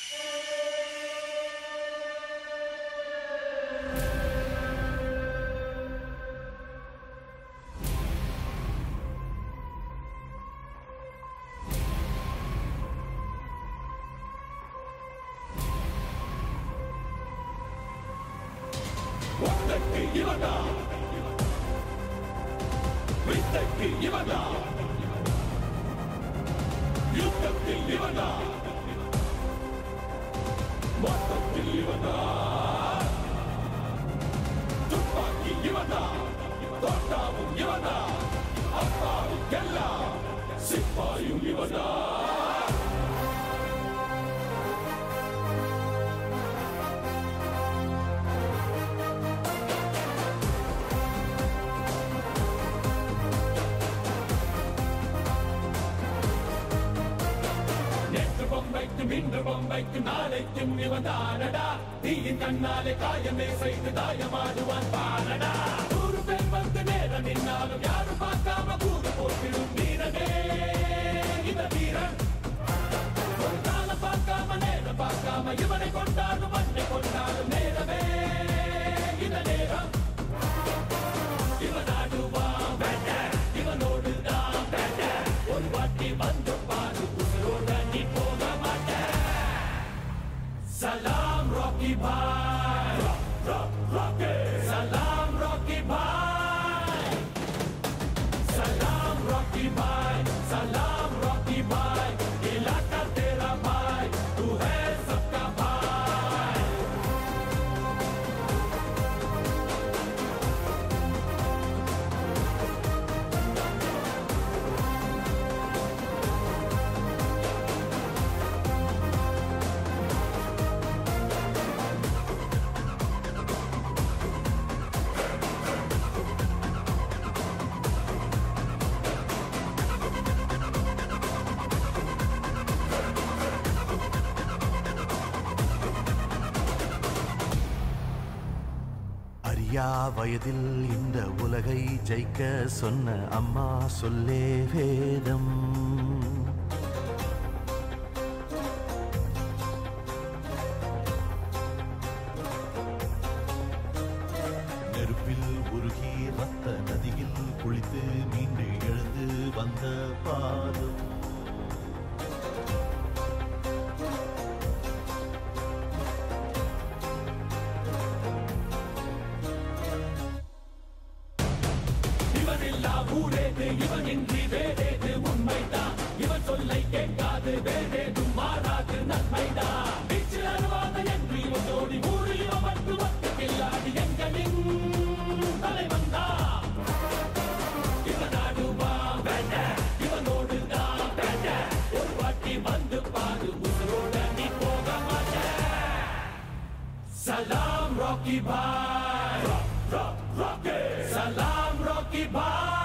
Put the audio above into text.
ஒத்தக்கு இவனா வித்தைக்கு இவனா யுத்தத்தில் இவனா மொத்தத்தில் இவனா துப்பாக்கி இவனா தோட்டாவும் இவனா அப்பாவுக்கெல்லாம் சிப்பாயும் இவனா நேற்று பொம்மைக்கும் இன்று பொம்மைக்கும் நாளைக்கும் இவன்தானடா தீயின் கண்ணாலே காயமே செய்து தாயமாடுவான் பாரடா நூறு பேர் வந்து நேரம் நின்னாலும் யாரும் பார்க்காம கூறு போட்டிடும் வீரனே இந்த வீரன் ஒரு காலம் பார்க்காம நேரம் பார்க்காம இவனை கொண்டாடும் மண்ணை கொண்டாடும் நேரமே இந்த நேரம் இவன் ஆடுவான் வேட்ட இவனோடு தான் வேட்ட ஒரு வாட்டி வந்து பாரு உசுரோட நீ போக மாட்ட சலாம் ராக்கி பாய் சலாம் ராக்கி பாய் सलाम रॉकी भाई सलाम रॉकी भाई इलाका तेरा भाई तू है सबका भाई அறியா வயதில் இந்த உலகை ஜெயிக்க சொன்ன அம்மா சொல்லே வேதம் நெருப்பில் உருகி ரத்த நதியில் குளித்து மீண்டு எழுந்து வந்த பாதம் இவன் இல்லா ஊரேது இவன் இன்றி வேறேது உண்மைதான் இவன் சொல்லை கேட்காது வேறேதும் மாறாது நன்மைதான் வீச்சில் அருவாத என்று இவன் ஜோடி ஊரில் இவன் மட்டும் ஒத்து கில்லாடி எங்களின் தலைவன் தான் இவன் ஆடுவான் வேண்ட இவனோடு தான் வேண்ட ஒரு வாட்டி வந்து பாரு உசுரோட நீ போக மாட்ட सलाम रॉकी भाई सलाम रॉकी भाई